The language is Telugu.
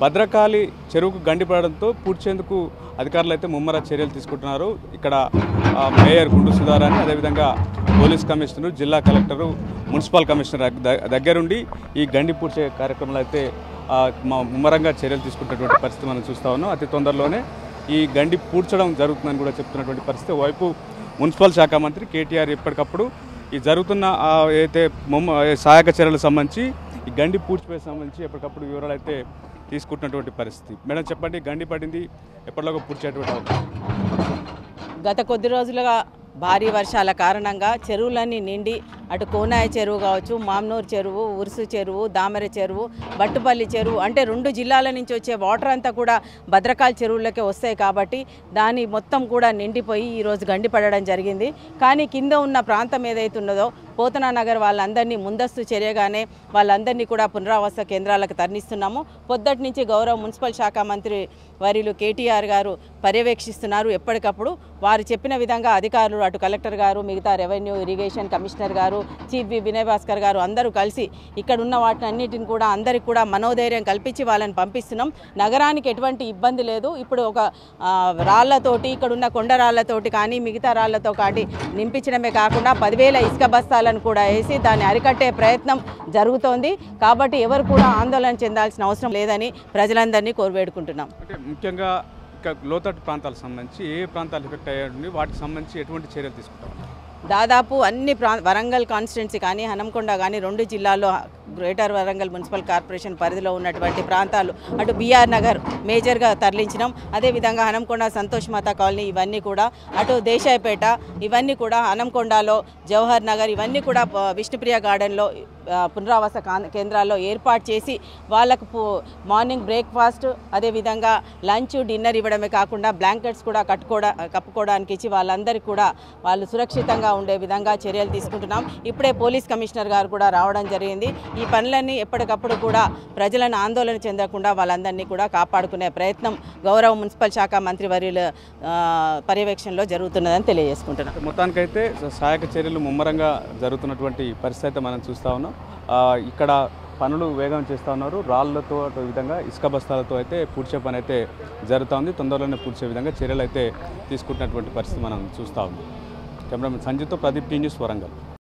భద్రకాళి చెరువుకు గండిపడడంతో పూడ్చేందుకు అధికారులు అయితే ముమ్మర చర్యలు తీసుకుంటున్నారు ఇక్కడ ఆ, మేయర్ గుండు సుధారాణి అదేవిధంగా పోలీస్ కమిషనర్ జిల్లా కలెక్టరు మున్సిపల్ కమిషనర్ ద- దగ్గరుండి ఈ గండి పూడ్చే కార్యక్రమంలో అయితే ఆ, మా ముమ్మరంగా చర్యలు తీసుకుంటున్నటువంటి పరిస్థితి మనం చూస్తా ఉన్నాం అతి తొందరలోనే ఈ గండి పూడ్చడం జరుగుతుందని కూడా చెప్తున్నటువంటి పరిస్థితి వైపు మున్సిపల్ శాఖ మంత్రి కేటీఆర్ ఎప్పటికప్పుడు ఈ జరుగుతున్న ఆ, అయితే ముమ్మ ఏ సహాయక చర్యలకు సంబంధించి ఈ గండి పూడ్చిపోయే సంబంధించి ఎప్పటికప్పుడు వివరాలు అయితే తీసుకుంటున్నటువంటి పరిస్థితి మేడం చెప్పండి గండి పడింది ఎప్పటిలాగా పూడ్చేటువంటి అవకాశం గత కొద్ది రోజులుగా భారీ వర్షాల కారణంగా చెరువులన్నీ నిండి అటు కోనాయ చెరువు కావచ్చు మామ్నూరు చెరువు ఉరుసు చెరువు దామెర చెరువు బట్టుపల్లి చెరువు అంటే రెండు జిల్లాల నుంచి వచ్చే వాటర్ అంతా కూడా భద్రకాళి చెరువులకే వస్తాయి కాబట్టి దాని మొత్తం కూడా నిండిపోయి ఈరోజు గండి పడడం జరిగింది కానీ కింద ఉన్న ప్రాంతం ఏదైతే ఉన్నదో పోతనా నగర్ వాళ్ళందరినీ ముందస్తు చర్యగానే వాళ్ళందరినీ కూడా పునరావాస కేంద్రాలకు తరలిస్తున్నాము పొద్దటి నుంచి గౌరవ మున్సిపల్ శాఖ మంత్రి వర్యులు కేటీఆర్ గారు పర్యవేక్షిస్తున్నారు ఎప్పటికప్పుడు వారు చెప్పిన విధంగా అధికారులు అటు కలెక్టర్ గారు మిగతా రెవెన్యూ ఇరిగేషన్ కమిషనర్ గారు చీఫ్ వి వినయ్ భాస్కర్ గారు అందరూ కలిసి ఇక్కడ ఉన్న వాటిని అన్నిటిని కూడా అందరికి కూడా మనోధైర్యం కల్పించి వాళ్ళని పంపిస్తున్నాం నగరానికి ఎటువంటి ఇబ్బంది లేదు ఇప్పుడు ఒక ఆ, రాళ్లతోటి ఇక్కడ ఉన్న కొండ రాళ్లతోటి కానీ మిగతా రాళ్లతో కాటి నింపించడమే కాకుండా పదివేల ఇసుక బస్తాలను కూడా వేసి దాన్ని అరికట్టే ప్రయత్నం జరుగుతోంది కాబట్టి ఎవరు కూడా ఆందోళన చెందాల్సిన అవసరం లేదని ప్రజలందరినీ కోరువేడుకుంటున్నాం అంటే ముఖ్యంగా ఇక లోతట్టు ప్రాంతాలకు సంబంధించి ఏ ఏ ప్రాంతాలు ఎఫెక్ట్ అయ్యాయి వాటికి సంబంధించి ఎటువంటి చర్యలు తీసుకుంటారు దాదాపు అన్ని ప్రా వరంగల్ కాన్స్టిట్యున్సీ కానీ హనంకొండ కానీ రెండు జిల్లాల్లో గ్రేటర్ వరంగల్ మున్సిపల్ కార్పొరేషన్ పరిధిలో ఉన్నటువంటి ప్రాంతాలు అటు బీఆర్ నగర్ మేజర్గా తరలించినాం అదేవిధంగా హనంకొండ సంతోష్ మాత కాలనీ ఇవన్నీ కూడా అటు దేశాయపేట ఇవన్నీ కూడా హనంకొండలో జవహర్ నగర్ ఇవన్నీ కూడా ప- విష్ణుప్రియ గార్డెన్లో ఆ, పునరావాస కాన్- కేంద్రాల్లో ఏర్పాటు చేసి వాళ్ళకు పు- మార్నింగ్ బ్రేక్ఫాస్ట్ అదేవిధంగా లంచ్ డిన్నర్ ఇవ్వడమే కాకుండా బ్లాంకెట్స్ కూడా కట్టుకోవడా కప్పుకోవడానికి ఇచ్చి వాళ్ళందరికీ కూడా వాళ్ళు సురక్షితంగా ఉండే విధంగా చర్యలు తీసుకుంటున్నాం ఇప్పుడే పోలీస్ కమిషనర్ గారు కూడా రావడం జరిగింది ఈ పనులన్నీ ఎప్పటికప్పుడు కూడా ప్రజలను ఆందోళన చెందకుండా వాళ్ళందరినీ కూడా కాపాడుకునే ప్రయత్నం గౌరవ మున్సిపల్ శాఖ మంత్రి వర్యుల ఆ, పర్యవేక్షణలో జరుగుతున్నదని తెలియజేసుకుంటున్నాం మొత్తానికైతే సహాయక చర్యలు ముమ్మరంగా జరుగుతున్నటువంటి పరిస్థితి అయితే మనం చూస్తూ ఉన్నాం ఆ, ఇక్కడ పనులు వేగం చేస్తూ ఉన్నారు రాళ్ళతో అటు విధంగా ఇసుక బస్తాలతో అయితే పూడ్చే పని అయితే జరుగుతూ ఉంది తొందరలోనే పూడ్చే విధంగా చర్యలు అయితే తీసుకుంటున్నటువంటి పరిస్థితి మనం చూస్తూ ఉన్నాం కెమెరామెన్ సంజయ్తో ప్రదీప్ టీ న్యూస్ వరంగల్